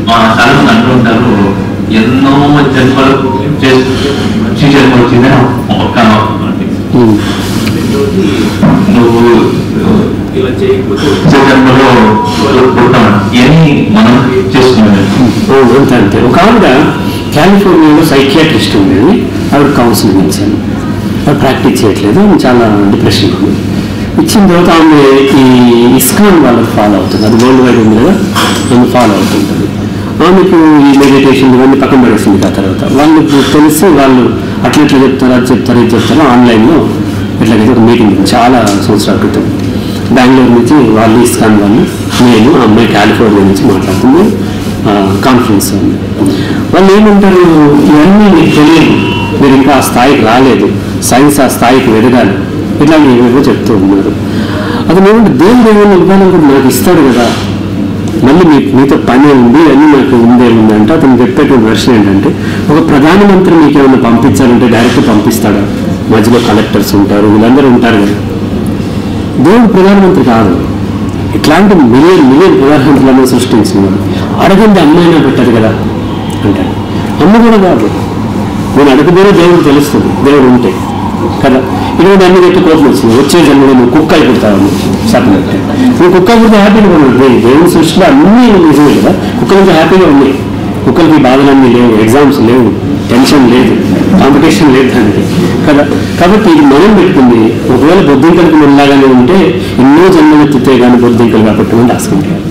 మా చాలా మంది అంటూ ఉంటారు ఎన్నో జన్మలు చేసి జన్మలు వచ్చిందని ఒక్క ఉమ్. నువ్వు ఇలా చేయకపోతే వచ్చే జన్మలో పుట్టాను ఇవన్నీ మనం చేసుకున్నాం అవును, అంతే అంతే ఒక ఆవిడ కాలిఫోర్నియాలో సైకియాట్రిస్ట్ ఉండేది ఆవిడ కౌన్సిలింగ్ ఇచ్చాను ఆవిడ ప్రాక్టీస్ చేయట్లేదు ఆమె చాలా డిప్రెషన్ ఉంది ఇచ్చిన తర్వాత ఆమె ఈ ఇస్కాన్ వాళ్ళకి ఫాలో అవుతుంది అది వరల్డ్ వైడ్ ఉంది కదా ఆమె ఫాలో అవుతుంటుంది ఆమెకు ఈ మెడిటేషన్ ఇవన్నీ పక్కన పడేసింది ఆ తర్వాత వాళ్ళకి తెలిసి వాళ్ళు అట్లా ఇట్లా చెప్తారు అది చెప్తారు ఇది చెప్తారు ఆన్లైన్లో ఇట్లాగైతే ఒక మీటింగ్ ఉంది చాలా సంవత్సరాల క్రితం బెంగళూరు నుంచి వాళ్ళు ఇస్కాన్ వాళ్ళు నేను ఆ అమ్మాయి కాలిఫోర్నియా నుంచి మాట్లాడుతుంది కాన్ఫరెన్స్ ఉంది వాళ్ళు ఏమంటారు ఇవన్నీ మీకు తెలియదు మీరు ఇంకా ఆ స్థాయికి రాలేదు సైన్స్ ఆ స్థాయికి ఎదగాలి ఇట్లా ఏవేవో చెప్తూ ఉన్నారు అతను ఏమంటే దేవుడు ఏమైనా ఇవ్వాలనుకుంటే నాకు ఇస్తాడు కదా మళ్ళీ మీ మీతో పని ఉంది అన్నీ నాకు ఉందే ఉంది అంటే అతను చెప్పేటువంటి వెర్షన్ ఏంటంటే ఒక ప్రధానమంత్రి మీకు ఏమైనా పంపించాలంటే డైరెక్ట్ పంపిస్తాడా మధ్యలో కలెక్టర్స్ ఉంటారు వీళ్ళందరూ ఉంటారు కదా దేవుడు ప్రధానమంత్రి కాదు ఇట్లాంటి మిలియన్ మిలియన్ ప్రధానమంత్రులను సృష్టించినాడు అడగండి అమ్మాయినా పెట్టదు కదా అంటాడు అమ్మ కూడా కాదు నేను అడగబోయే దేవుడు తెలుస్తుంది దేవుడు ఉంటే కదా ఇటువంటి అన్ని పెట్టి కోపం వచ్చింది వచ్చే జన్మలో నువ్వు కుక్క అయిపోతావు సపరేట్ నువ్వు కుక్క పుడితే హ్యాపీగా ఉన్నాడు దేవుని సృష్టిలో అన్నీ నిజమే కదా కుక్కలకి హ్యాపీగా ఉన్నాయి కుక్కలకి బాధలన్నీ లేవు ఎగ్జామ్స్ లేవు టెన్షన్ లేదు కాంపిటీషన్ లేదు దానికి కదా కాబట్టి ఇది మనం పెట్టుకుంది ఒకవేళ బొద్దింకలకు మనలాగానే ఉంటే ఎన్నో జన్మలు ఎత్తితే కానీ బొద్దింకలు కాబట్టి రాసుకుంటారు